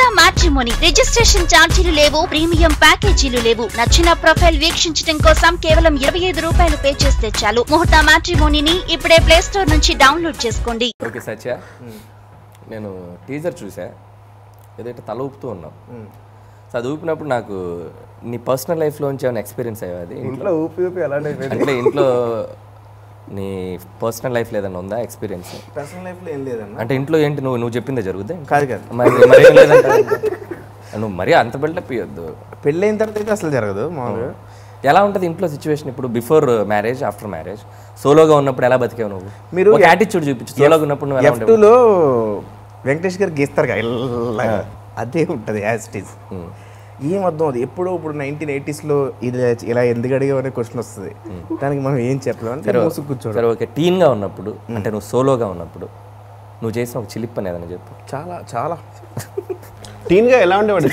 Matrimony registration ఛార్జీలు లేవు premium ప్యాకేజీలు లేవు నచ్చిన ప్రొఫైల్ వీక్షించడం కోసం కేవలం ఇరవై ఐదు రూపాయలు పే చేస్తే చాలు ముహూర్త మ్యాట్రిమోనీని ఇప్పుడే ప్లే స్టోర్ నుంచి డౌన్లోడ్ చేసుకోండి ఓకే సత్య నేను టీజర్ చూసా ఏదైతే తల ఊపుతూ ఉన్నావు సో అది ఊపినప్పుడు నాకు నీ పర్సనల్ లైఫ్లోంచి ఏమైనా ఎక్స్పీరియన్స్ అయ్యా అది ఇంట్లో ఊపి ఊపి అలాంటి అయిపోయింది అంటే ఇంట్లో నీ పర్సనల్ లైఫ్ ఏదైనా ఉందా ఎక్స్పీరియన్స్ పర్సనల్ లైఫ్లో ఏం లేదన్న అంటే ఇంట్లో ఏంటి నువ్వు నువ్వు చెప్పిందే జరుగుద్దా కాదు కాదు మరి మరేం లేదంట నువ్వు మరీ అంత బిల్డప్ ఇవ్వద్దు పెళ్ళైన తర్వాత అయితే అసలు జరగదు మామూలుగా ఎలా ఉంటుంది ఇంట్లో సిచ్యువేషన్ ఇప్పుడు బిఫోర్ మ్యారేజ్ ఆఫ్టర్ మ్యారేజ్ సోలోగా ఉన్నప్పుడు ఎలా బతికావు నువ్వు మీరు ఒక యాటిట్యూడ్ చూపించు సోలోగా ఉన్నప్పుడు నువ్వు ఎలా ఎఫ్ ఉండేవు టూలో వెంకటేష్ గారు గీస్తారు కదా ఇలాగా అదే ఉంటుంది యాజ్ ఇట్ ఈస్ ఏం అర్థం అది ఎప్పుడో ఇప్పుడు నైన్టీన్ ఎయిటీస్లో ఇది ఇలా ఎందుకు అడిగామనే క్వశ్చన్ వస్తుంది దానికి మనం ఏం చెప్పలేం అంటే మూసుకు కూర్చోడం సరే ఓకే టీన్గా ఉన్నప్పుడు అంటే నువ్వు సోలోగా ఉన్నప్పుడు నువ్వు చేసిన ఒక చిలిప్ అని ఏదైనా చెప్పు చాలా చాలా టీన్గా ఎలా ఉండేవాడు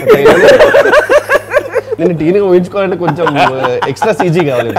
నేను టీన్గా ఊహించుకోవాలంటే కొంచెం ఎక్స్ట్రా సీజీ కావాలి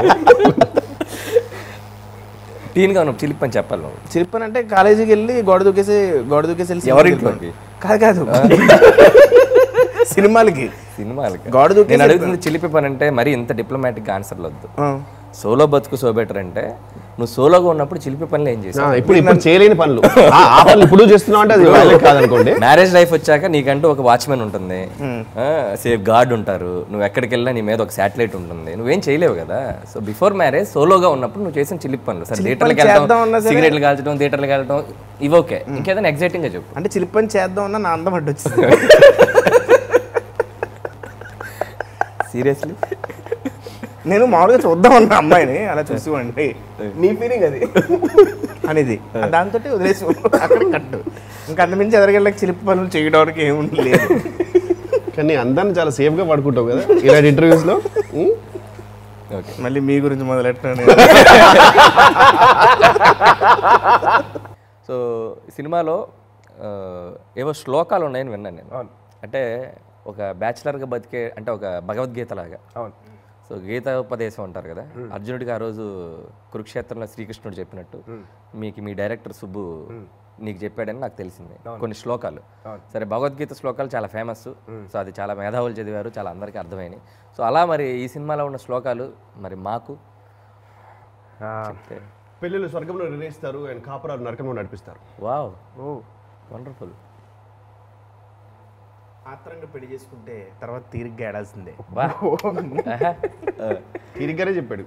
టీన్గా ఉన్నప్పుడు చిలిప్ అని చెప్పాలి నువ్వు చిరిపని అంటే కాలేజీకి వెళ్ళి గోడ దూకేసి గోడ దూకేసి వెళ్ళి ఎవరి సినిమాకి ఇంట్లోకి? కాదు కాదు సినిమాలకి సినిమాలకి గోడ దూకేసి నేను అడుగుతుంది చిలిపి పని అంటే మరీ ఇంత డిప్లొమాటిక్ ఆన్సర్లు వద్దు ఆ. సోలో బతుకు సో బెటర్ అంటే నువ్వు సోలోగా ఉన్నప్పుడు చిలిపి పనులు ఏం చేసావు ఇప్పుడు ఇప్పుడు చేయలేని పనులు ఆ ఆ పనులు ఇప్పుడు చేస్తున్నావు అంటే అది valid కాదనుకోండి మ్యారేజ్ లైఫ్ వచ్చాక నీకంటూ ఒక వాచ్మెన్ ఉంటుంది సేఫ్ గార్డ్ ఉంటారు నువ్వు ఎక్కడికి వెళ్ళినా నీ మీద ఒక శాటిలైట్ ఉంటుంది నువ్వేం చేయలేవు కదా సో బిఫోర్ మ్యారేజ్ సోలోగా ఉన్నప్పుడు నువ్వు చేసిన చిలిప్ పనులు సరే థియేటర్కి చేద్దాం వెళ్ళడం అన్నా సరే- సిగరెట్లు కాల్చడం థియేటర్కి వెళ్ళడం ఇవి ఓకే ఇంకేదైనా ఎగ్జైటింగ్ గా చెప్పు అంటే చిలిపని చేద్దాం అన్న నా అందం అడ్డు వచ్చింది సీరియస్లీ నేను మామూలుగా చూద్దాం అన్న అమ్మాయిని అలా చూసివ్వండి నీ ఫీలింగ్ అది అనేది దాంతో వదిలేసి అక్కడ కట్టు ఇంకా అంతమించి ఎదరికెళ్ళకి చిలిపి పనులు చేయడానికి ఏముంది లేదు కానీ అందాన్ని చాలా సేఫ్గా పడుకుంటావు కదా ఇలాంటి ఇంటర్వ్యూస్లో ఓకే మళ్ళీ మీ గురించి మొదలెట్టాను సో సినిమాలో ఆ, ఏవో శ్లోకాలు ఉన్నాయని విన్నాను నేను అంటే ఒక బ్యాచిలర్గా బతికే అంటే ఒక భగవద్గీత లాగా అవును సో గీతోపదేశం అంటారు కదా అర్జునుడికి ఆ రోజు కురుక్షేత్రంలో శ్రీకృష్ణుడు చెప్పినట్టు మీకు మీ డైరెక్టర్ సుబ్బు నీకు చెప్పాడని నాకు తెలిసింది కొన్ని శ్లోకాలు సరే భగవద్గీత శ్లోకాలు చాలా ఫేమస్ సో అది చాలా మేధావులు చదివారు చాలా అందరికీ అర్థమైనాయి సో అలా మరి ఈ సినిమాలో ఉన్న శ్లోకాలు మరి మాకు చెప్తే పెళ్ళిళ్ళు స్వర్గంలో నిర్ణయిస్తారు అండ్ కాపురాలు నరకంలో నడిపిస్తారు వావ్ ఓ వండర్ఫుల్ ఆత్రంగా పెళ్లి చేసుకుంటే తర్వాత తీరిగ్గా ఏడాల్సిందే వా ఆహా. ఆ. తీరిగ్గానే చెప్పాడు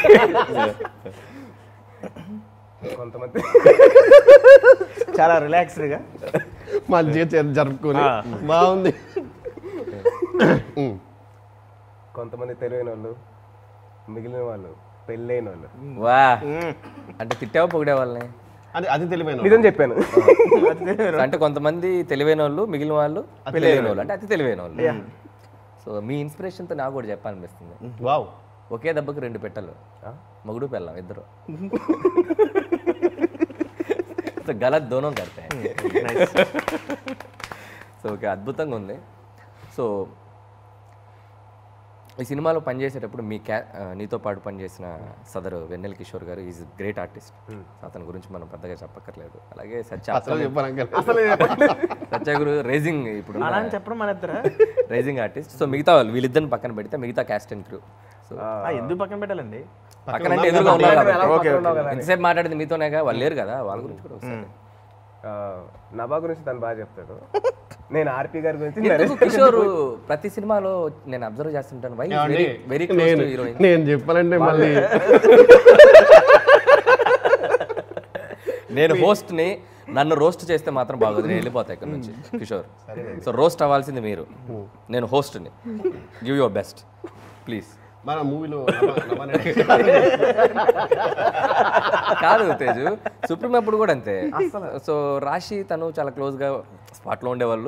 కొంతమంది చాలా రిలాక్స్డ్గా మంచిగా చే- జరుపుకొని బాగుంది కొంతమంది తెలివైన వాళ్ళు మిగిలిన వాళ్ళు పెళ్ళైన వాళ్ళు వా అంటే తిట్టావా పొగిడే వాళ్ళని అది అది తెలివైన నిజం చెప్పాను అంటే కొంతమంది తెలివైన వాళ్ళు మిగిలిన వాళ్ళు తెలివైన వాళ్ళు అంటే అతి తెలివైన వాళ్ళు సో మీ ఇన్స్పిరేషన్తో నాకు కూడా చెప్పాలనిపిస్తుంది వావ్ ఒకే దెబ్బకి రెండు పెట్టలు మగుడు పెళ్ళాం ఇద్దరు సో గలత్ దోనం కడితే సో ఓకే అద్భుతంగా ఉంది సో ఈ సినిమాలో పనిచేసేటప్పుడు మీ క్యా ఆ, నీతో పాటు పనిచేసిన సదరు వెన్నెల కిషోర్ గారు ఈజ్ గ్రేట్ ఆర్టిస్ట్ అతని గురించి మనం పెద్దగా చెప్పక్కర్లేదు అలాగే సత్య అసలు చెప్పాను సత్య గురు రేజింగ్ ఇప్పుడు అలా అని చెప్పడం మన ఇద్దరా రైజింగ్ ఆర్టిస్ట్ సో మిగతా వాళ్ళు వీళ్ళిద్దరిని పక్కన పెడితే మిగతా క్యాస్ట్ అండ్ క్రూ సో ఆ, ఎందుకు పక్కన పెట్టాలండి పక్కన అంటే ఎదురుగా ఉన్నారు కాబట్టి. ఓకే ఎంతసేపు మాట్లాడింది మీతోనేగా వాళ్ళు లేరు కదా వాళ్ళ గురించి కూడా ఒకసారి ఆ, నభా గురించి తను బాగా చెప్తాడు నేను ఆర్పి గారి గురించి ఎందుకు కిషోర్ ప్రతి సినిమాలో నేను అబ్జర్వ్ చేస్తుంటాను వై వెరీ వెరీ క్లోజ్ నేను టు హీరోయిన్ నేను చెప్పాలంటే మళ్ళీ నేను host ని నన్ను రోస్ట్ చేస్తే మాత్రం బాగోదు నేను వెళ్ళిపోతా ఇక్కడ నుంచి కిషోర్ సో రోస్ట్ అవ్వాల్సింది మీరు నేను హోస్ట్ని గివ్ యువర్ బెస్ట్ ప్లీజ్ మన మూవీలో కాదు తేజు సుప్రీం అప్పుడు కూడా అంతే సో రాశి తను చాలా క్లోజ్ గా స్పాట్ లో ఉండేవాళ్ళు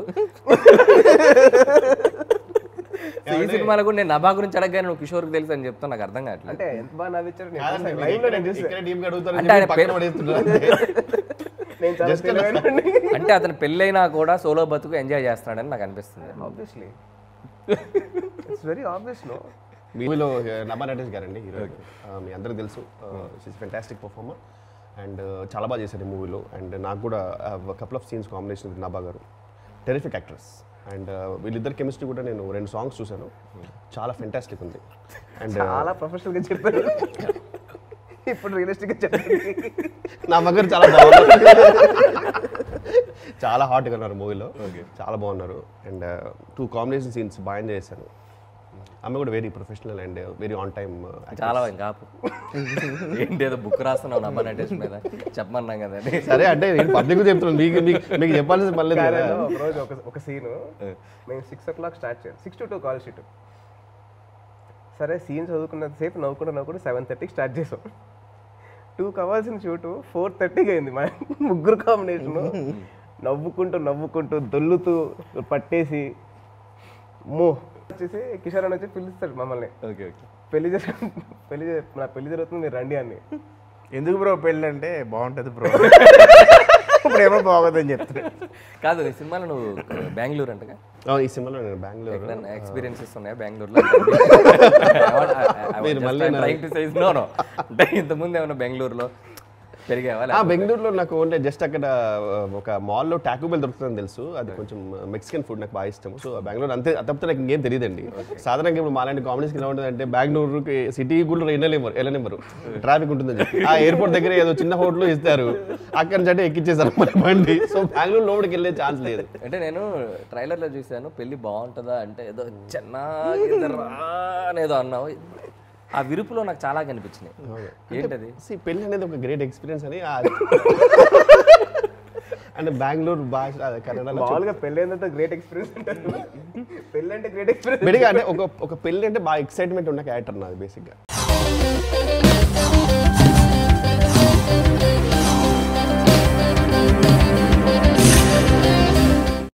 సో ఈ సినిమాలో కూడా నేను నభా గురించి అడగగానే నువ్వు కిషోర్కి తెలుసు అని చెప్తా నాకు అర్థం కావట్లేదు అంటే ఎంత బాగా నవ్వించారు నేను లైవ్ లో నేను చూసాను అంటే ఆయన పక్కన పేరు- పడేస్తున్నారు నేను చాలా తెలివైనవాడిని. అంటే అతను పెళ్ళైనా కూడా సోలో బతుకు ఎంజాయ్ చేస్తున్నాడని నాకు అనిపిస్తుంది obviously it's very obvious no మూవీలో నభా నటేష్ గారండి హీరో మీ అందరికి తెలుసు షీస్ ఫెంటాస్టిక్ పర్ఫార్మర్ అండ్ చాలా బాగా చేశారు ఈ మూవీలో అండ్ నాకు కూడా couple of scenes combination with Nabha garu terrific actress and వీళ్ళిద్దరు కెమిస్ట్రీ కూడా నేను రెండు సాంగ్స్ చూశాను చాలా ఫెంటాస్టిక్ ఉంది అండ్ చాలా ప్రొఫెషనల్ గా చెప్పారు ఇప్పుడు రియలిస్టిక్ గా చెప్పండి నా మగర్ చాలా బాగున్నారు చాలా హాట్గా ఉన్నారు మూవీలో చాలా బాగున్నారు అండ్ టూ కాంబినేషన్ సీన్స్ బాగా ఎంజాయ్ చేశాను ఆమె కూడా very professional and very on time చాలా ఇంకా ఆపు. ఏంటి ఏదో బుక్ రాస్తున్నావు నమ్మ నటేష్ మీద చెప్పమన్నాం కదండి సరే అంటే నేను పబ్లిక్ చెప్తున్నాను మీకు మీకు మీకు చెప్పాల్సిన పని లేదు కదా కాలేజ్లో ఒక రోజు ఒక ఒక సీన్ మేము సిక్స్ ఓ క్లాక్ స్టార్ట్ చేయాలి six to two call sheet సరే సీన్ చదువుకున్నంత సేపు నవ్వుకుంటూ నవ్వుకుంటూ సెవెన్ థర్టీకి స్టార్ట్ చేసాం టూ కావాల్సిన షూట్ ఫోర్ థర్టీకి అయింది మా ముగ్గురు కాంబినేషన్ నవ్వుకుంటూ నవ్వుకుంటూ దొల్లుతూ పట్టేసి మో వచ్చేసి కిషోర్ అని వచ్చి పిలుస్తాడు మమ్మల్ని ఓకే ఓకే పెళ్లి చేసి పెళ్లి చే- నా పెళ్లి జరుగుతుంది మీరు రండి అని ఎందుకు బ్రో పెళ్ళి అంటే బాగుంటుంది బ్రో ఇప్పుడేమో బాగోదని చెప్తాడు కాదు ఈ సినిమాలో నువ్వు బెంగళూరు అంటగా ఆ, ఈ సినిమాలో నేను బెంగళూరు ఎక్కడైనా ఎక్స్పీరియన్సెస్ ఉన్నాయా బెంగళూరులో మీరు మళ్ళీ నా- trying to size no no అంటే ఇంతకుముందు ఏమైనా బెంగళూరులో పెరిగావా ఆ, బెంగళూరులో నాకు ఓన్లీ జస్ట్ అక్కడ ఆ, ఒక మాల్లో టాకోబెల్ దొరుకుతుందని తెలుసు అది కొంచెం మెక్సికన్ ఫుడ్ నాకు బాగా ఇష్టం సో బెంగళూరు అంతే అది తప్పితే నాకు ఇంకేం తెలియదండి సాధారణంగా ఇప్పుడు మాలాంటి కాంబినేషన్ ఎలా ఉంటుంది అంటే బెంగళూరుకి సిటీ కూడా వెళ్ళలేమరు వెళ్ళనివ్వరు ట్రాఫిక్ ఉంటుందని చెప్పి ఆ ఎయిర్పోర్ట్ దగ్గర ఏదో చిన్న హోటల్ ఇస్తారు అక్కడి నుంచి అంటే ఎక్కిచ్చేసారు మన బండి సో బెంగళూరు లోపలికి వెళ్ళే ఛాన్స్ లేదు అంటే నేను ట్రైలర్లో చూశాను పెళ్లి బాగుంటుందా అంటే ఏదో చిన్నగా అనేదో అన్నావు ఆ విరుపులో నాకు చాలా కనిపించినాయి ఏంటది See, పెళ్లి అనేది ఒక గ్రేట్ ఎక్స్పీరియన్స్ అని ఆ- అంటే బెంగళూరు భాష అదే కన్నడలో మామూలుగా పెళ్లి ఏంటంటే గ్రేట్ ఎక్స్పీరియన్స్ అంటారు పెళ్లి అంటే గ్రేట్ ఎక్స్పీరియన్స్ విడిగా అంటే ఒక ఒక పెళ్లి అంటే బాగా ఎక్సైట్మెంట్ ఉన్న క్యారెక్టర్ నాది బేసిక్గా